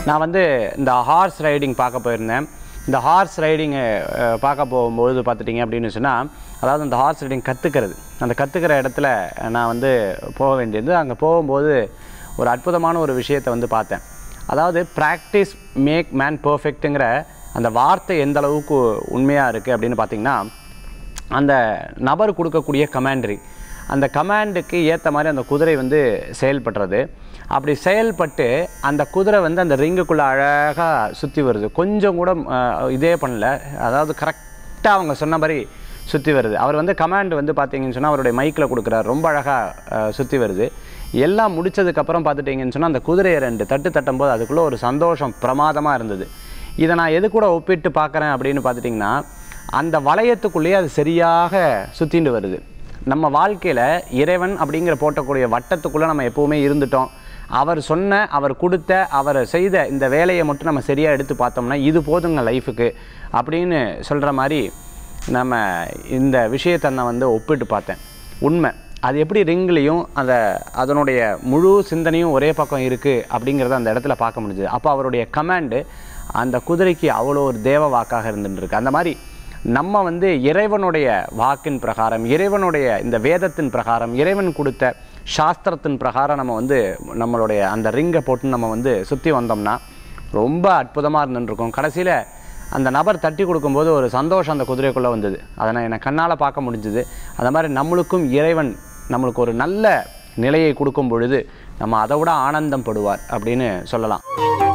நான் வந்து இந்த ஹார்ஸ் ரைடிங் பார்க்க போயிருந்தேன் இந்த ஹார்ஸ் ரைடிங்கை பார்க்க போகும்போது பார்த்துட்டிங்க அப்படின்னு சொன்னால் அதாவது அந்த ஹார்ஸ் ரைடிங் கற்றுக்கிறது அந்த கற்றுக்கிற இடத்துல நான் வந்து போக வேண்டியது அங்கே போகும்போது ஒரு அற்புதமான ஒரு விஷயத்தை வந்து பார்த்தேன் அதாவது ப்ராக்டிஸ் மேக் மேன் பர்ஃபெக்ட்டுங்கிற அந்த வார்த்தை எந்த அளவுக்கு உண்மையாக இருக்குது அப்படின்னு பார்த்தீங்கன்னா அந்த நபர் கொடுக்கக்கூடிய கமாண்டரி அந்த கமாண்டுக்கு ஏற்ற மாதிரி அந்த குதிரை வந்து செயல்படுறது அப்படி செயல்பட்டு அந்த குதிரை வந்து அந்த ரிங்குக்குள்ளே அழகாக சுற்றி வருது கொஞ்சம் கூட அஹ், இதே பண்ணல அதாவது கரெக்டாக அவங்க சொன்ன மாதிரி சுற்றி வருது அவர் வந்து கமாண்ட் வந்து பார்த்தீங்கன்னு சொன்னால் அவருடைய மைக்கில் கொடுக்குறாரு ரொம்ப அழகாக சுற்றி வருது எல்லாம் முடிச்சதுக்கப்புறம் பார்த்துட்டிங்கன்னு சொன்னால் அந்த குதிரையை ரெண்டு தட்டு தட்டும்போது அதுக்குள்ளே ஒரு சந்தோஷம் பிரமாதமாக இருந்தது இதை நான் எது கூட ஒப்பிட்டு பார்க்குறேன் அப்படின்னு பார்த்துட்டிங்கன்னா அந்த வளையத்துக்குள்ளேயே அது சரியாக சுற்றிட்டு வருது நம்ம வாழ்க்கையில் இறைவன் அப்படிங்கிற போட்டக்கூடிய வட்டத்துக்குள்ளே நம்ம எப்போவுமே இருந்துட்டோம் அவர் சொன்ன அவர் கொடுத்த அவர் செய்த இந்த வேலையை மட்டும் நம்ம சரியாக எடுத்து பார்த்தோம்னா இது போதுங்க லைஃபுக்கு அப்படின்னு சொல்கிற மாதிரி நம்ம இந்த விஷயத்தை நான் வந்து ஒப்பிட்டு பார்த்தேன் உண்மை அது எப்படி ரிங்லேயும் அந்த அதனுடைய முழு சிந்தனையும் ஒரே பக்கம் இருக்குது அப்படிங்கிறத அந்த இடத்துல பார்க்க முடிஞ்சுது அப்போ அவருடைய கமாண்டு அந்த குதிரைக்கு அவ்வளோ ஒரு தேவ வாக்காக இருந்துட்டு இருக்கு அந்த மாதிரி நம்ம வந்து இறைவனுடைய வாக்கின் பிரகாரம் இறைவனுடைய இந்த வேதத்தின் பிரகாரம் இறைவன் கொடுத்த சாஸ்திரத்தின் பிரகாரம் நம்ம வந்து நம்மளுடைய அந்த ரிங்கை போட்டு நம்ம வந்து சுற்றி வந்தோம்னா ரொம்ப அற்புதமாக இருந்துருக்கும் கடைசியில் அந்த நபர் தட்டி கொடுக்கும்போது ஒரு சந்தோஷம் அந்த குதிரைக்குள்ளே வந்தது அதை நான் எனக்கு கண்ணால் பார்க்க முடிஞ்சுது அந்த மாதிரி நம்மளுக்கும் இறைவன் நம்மளுக்கு ஒரு நல்ல நிலையை கொடுக்கும் பொழுது நம்ம அதை விட ஆனந்தம் படுவார் அப்படின்னு சொல்லலாம்